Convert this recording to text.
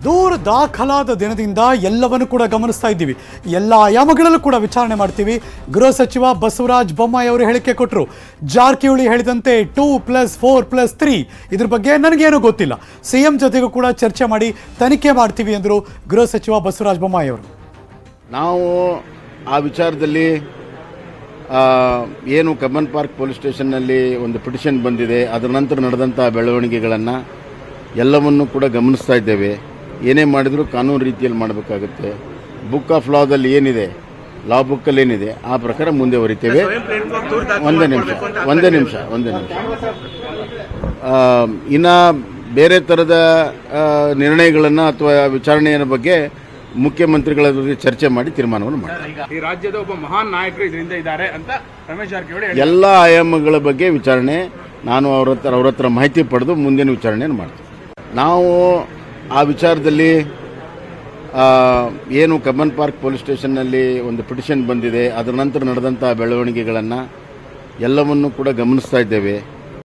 ದೂರು ದಾಖಲಾದ ದಿನದಿಂದ ಎಲ್ಲವನ್ನು ಕೂಡ ಗಮನಿಸ್ತಾ ಇದ್ದೀವಿ ಎಲ್ಲ ಆಯಾಮಗಳಲ್ಲೂ ಕೂಡ ವಿಚಾರಣೆ ಮಾಡ್ತೀವಿ ಗೃಹ ಸಚಿವ ಬಸವರಾಜ ಬೊಮ್ಮಾಯಿ ಅವರು ಹೇಳಿಕೆ ಕೊಟ್ಟರು ಜಾರಕಿಹೊಳಿ ಹೇಳಿದಂತೆ two plus four plus three ಇದ್ರ ಬಗ್ಗೆ ನನಗೇನು ಗೊತ್ತಿಲ್ಲ ಸಿ ಎಂ ಜೊತೆಗೂ ಕೂಡ ಚರ್ಚೆ ಮಾಡಿ ತನಿಖೆ ಮಾಡ್ತೀವಿ ಎಂದರು ಗೃಹ ಸಚಿವ ಬಸವರಾಜ ಬೊಮ್ಮಾಯಿ ಅವರು ನಾವು ಆ ವಿಚಾರದಲ್ಲಿ ಆ, ಏನು ಕಬ್ಬನ್ ಪಾರ್ಕ್ ಪೊಲೀಸ್ ಸ್ಟೇಷನ್ನಲ್ಲಿ ಒಂದು ಪಿಟಿಷನ್ ಬಂದಿದೆ ಅದರ ನಂತರ ನಡೆದಂಥ ಬೆಳವಣಿಗೆಗಳನ್ನು ಎಲ್ಲವನ್ನು ಕೂಡ ಗಮನಿಸ್ತಾ ಇದ್ದೇವೆ ಏನೇ ಮಾಡಿದರೂ ಕಾನೂನು ರೀತಿಯಲ್ಲಿ ಮಾಡಬೇಕಾಗುತ್ತೆ ಬುಕ್ ಆಫ್ ಲಾದಲ್ಲಿ ಏನಿದೆ ಲಾ ಬುಕ್ಕಲ್ಲಿ ಏನಿದೆ ಆ ಪ್ರಕಾರ ಮುಂದೆ ಹೊರಿತೇವೆ ಒಂದೇ ನಿಮಿಷ ಒಂದೇ ನಿಮಿಷ ಒಂದೇ ನಿಮಿಷ ಇನ್ನು ಬೇರೆ ಥರದ ನಿರ್ಣಯಗಳನ್ನು ಅಥವಾ ವಿಚಾರಣೆಯ ಬಗ್ಗೆ ಮುಖ್ಯಮಂತ್ರಿಗಳ ಜೊತೆ ಚರ್ಚೆ ಮಾಡಿ ತೀರ್ಮಾನವನ್ನು ಮಾಡ್ತಾರೆ ಈ ರಾಜ್ಯದ ಒಬ್ಬ ಮಹಾನ್ ನಾಯಕರು ಇದರಿಂದ ಇದ್ದಾರೆ ಅಂತ ರಮೇಶ್ ಜಾರಕಿಹೊಳಿ ಹೇಳಿದ್ದಾರೆ. ಎಲ್ಲ ಆಯಾಮಗಳ ಬಗ್ಗೆ ವಿಚಾರಣೆ ನಾನು ಅವ್ರ ಹತ್ರ ಅವ್ರ ಹತ್ರ ಮಾಹಿತಿ ಪಡೆದು ಮುಂದಿನ ವಿಚಾರಣೆಯನ್ನು ಮಾಡ್ತೀನಿ ನಾವು ಆ ವಿಚಾರದಲ್ಲಿ ಆ, ಏನು ಕಬ್ಬನ್ ಪಾರ್ಕ್ ಪೊಲೀಸ್ ಸ್ಟೇಷನ್ನಲ್ಲಿ ಒಂದು ಪಿಟಿಷನ್ ಬಂದಿದೆ ಅದರ ನಂತರ ನಡೆದಂಥ ಬೆಳವಣಿಗೆಗಳನ್ನು ಎಲ್ಲವನ್ನು ಕೂಡ ಗಮನಿಸ್ತಾ ಇದ್ದೇವೆ